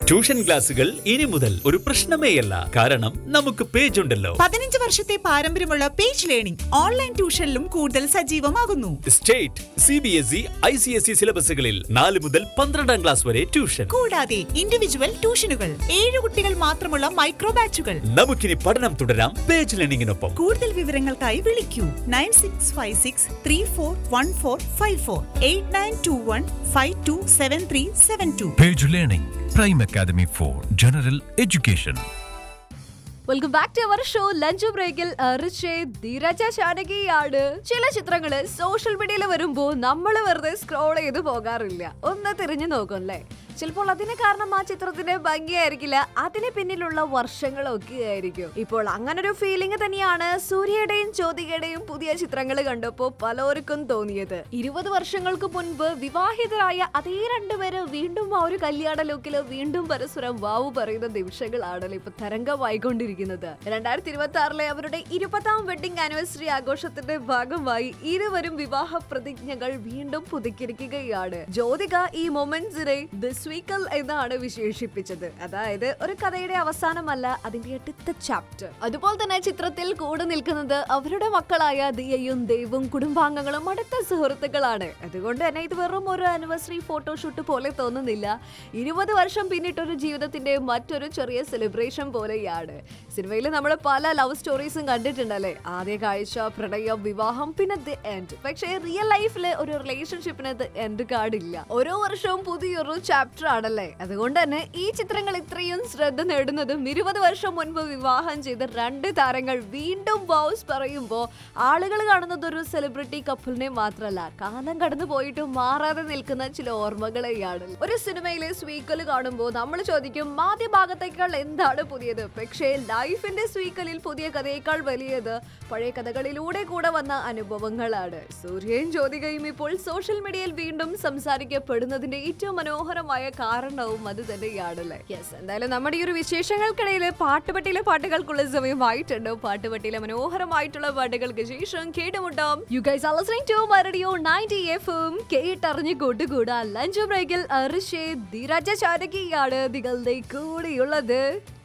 Tuition ക്ലാസുകൾ ഇനി മുതൽ ഒരു പ്രശ്നമേയല്ല കാരണം നമുക്ക് പേജ് ഉണ്ടല്ലോ പതിനഞ്ച് വർഷത്തെ പാരമ്പര്യമുള്ള പേജ് ലേണിംഗ് ഓൺലൈൻ ട്യൂഷനിലും കൂടുതൽ സജീവമാകുന്നു state C B S E I C S E സിലബസുകളിൽ നാല് മുതൽ പന്ത്രണ്ടാം ക്ലാസ് വരെ ട്യൂഷൻ കൂടാതെ ഇൻഡിവിജ്വൽ ട്യൂഷനുകൾ ഏഴ് കുട്ടികൾ മാത്രമുള്ള മൈക്രോ ബാച്ചുകൾ നമുക്കിനി പഠനം തുടരാം പേജ് ലേണിംഗിനൊപ്പം കൂടുതൽ വിവരങ്ങൾക്കായി വിളിക്കൂ nine six five six three four one four five four eight nine two one five two seven three seven two Page Learning, Prime Academy for General Education. Welcome back to our show lunch ബ്രേക്കിൽ റിഷേ ധീരജ ചാനകിയാണ് ചില ചിത്രങ്ങള് social മീഡിയയിൽ വരുമ്പോ നമ്മൾ വെറുതെ scroll ചെയ്ത് പോകാറില്ല ഒന്ന് തിരിഞ്ഞു നോക്കും അല്ലേ ചിലപ്പോൾ അതിന് കാരണം ആ ചിത്രത്തിന്റെ ഭംഗിയായിരിക്കില്ല അതിന് പിന്നിലുള്ള വർഷങ്ങളൊക്കെ ആയിരിക്കും ഇപ്പോൾ അങ്ങനെ ഒരു ഫീലിംഗ് തന്നെയാണ് സൂര്യയുടെയും ജ്യോതികയുടെയും പുതിയ ചിത്രങ്ങൾ കണ്ടപ്പോൾ പലർക്കും തോന്നിയത് ഇരുപത് വർഷങ്ങൾക്ക് മുൻപ് വിവാഹിതരായ അതേ രണ്ടുപേര് വീണ്ടും ആ ഒരു കല്യാണ ലുക്കില് വീണ്ടും പരസ്പരം വാവു പറയുന്ന നിമിഷങ്ങളാണല്ലോ ഇപ്പൊ തരംഗമായിക്കൊണ്ടിരിക്കുന്നത് രണ്ടായിരത്തി ഇരുപത്തി ആറിലെ അവരുടെ ഇരുപതാം വെഡിങ് ആനിവേഴ്സറി ആഘോഷത്തിന്റെ ഭാഗമായി ഇരുവരും വിവാഹ പ്രതിജ്ഞകൾ വീണ്ടും പുതുക്കിയിരിക്കുകയാണ് ജ്യോതിക ഈ മൊമെന്റ്സിനെ ദ സ്വീക്കൽ എന്നാണ് വിശേഷിപ്പിച്ചത് അതായത് ഒരു കഥയുടെ അവസാനമല്ല അതിന്റെ അടുത്ത ചാപ്റ്റർ അതുപോലെ തന്നെ ചിത്രത്തിൽ കൂടെ നിൽക്കുന്നത് അവരുടെ മക്കളായ ദിയയും ദേവും കുടുംബാംഗങ്ങളും അടുത്ത സുഹൃത്തുക്കളാണ് അതുകൊണ്ട് തന്നെ ഇത് വെറും ഒരു ആനിവേഴ്സറി ഫോട്ടോഷൂട്ട് പോലെ തോന്നുന്നില്ല ഇരുപത് വർഷം പിന്നിട്ടൊരു ജീവിതത്തിന്റെ മറ്റൊരു ചെറിയ സെലിബ്രേഷൻ പോലെയാണ് സിനിമയിൽ നമ്മൾ പല ലവ് സ്റ്റോറീസും കണ്ടിട്ടുണ്ടല്ലേ ആദ്യ കാഴ്ച പ്രണയം വിവാഹം പിന്നെ ദി എൻഡ് പക്ഷേ റിയൽ ലൈഫിൽ ഒരു റിലേഷൻഷിപ്പിന് ദി എൻഡ് കാർഡില്ല ഓരോ വർഷവും പുതിയൊരു ചാപ്റ്റർ ആണല്ലേ അതുകൊണ്ട് തന്നെ ഈ ചിത്രങ്ങൾ ഇത്രയും ശ്രദ്ധ നേടുന്നതും ഇരുപത് വർഷം മുൻപ് വിവാഹം ചെയ്ത രണ്ട് താരങ്ങൾ വീണ്ടും ബൗസ് പറയുമ്പോൾ ആളുകൾ കാണുന്നത് ഒരു സെലിബ്രിറ്റി കപ്പിളിനെ മാത്രമല്ല കാലം കടന്നു പോയിട്ടും മാറാതെ നിൽക്കുന്ന ചില ഓർമ്മകളെയാണ് ഒരു സിനിമയിലെ സ്വീക്കൽ കാണുമ്പോൾ നമ്മൾ ചോദിക്കും ആദ്യ ഭാഗത്തേക്കാൾ എന്താണ് പുതിയത് പക്ഷേ ലൈഫിന്റെ സ്വീക്കലിൽ പുതിയ കഥയേക്കാൾ വലിയത് പഴയ കഥകളിലൂടെ കൂടെ വന്ന അനുഭവങ്ങളാണ് സൂര്യയും ജ്യോതികയും ഇപ്പോൾ സോഷ്യൽ മീഡിയയിൽ വീണ്ടും സംസാരിക്കപ്പെടുന്നതിന്റെ ഏറ്റവും മനോഹരമായ കാരണവും അത് തന്നെയാണല്ലേ യെസ് എന്തായാലും നമ്മുടെ ഈ ഒരു വിശേഷങ്ങൾക്കിടയിൽ പാട്ടുപെട്ടിയിലെ പാട്ടുകൾക്കുള്ള സമയമായിട്ടുണ്ട് പാട്ടുപെട്ടിയിലെ മനോഹരമായിട്ടുള്ള പാട്ടുകൾക്ക് ശേഷം കേട്ടുമുട്ടാം you guys are listening to radio 90 എഫും കേട്ടറിഞ്ഞ് കൂട്ടുകൂടാ ലഞ്ച് ബ്രേക്കിൽ അർഷേ ധീരജ ചാരകിയാണ് നിങ്ങളുടെ കൂടെയുള്ളത്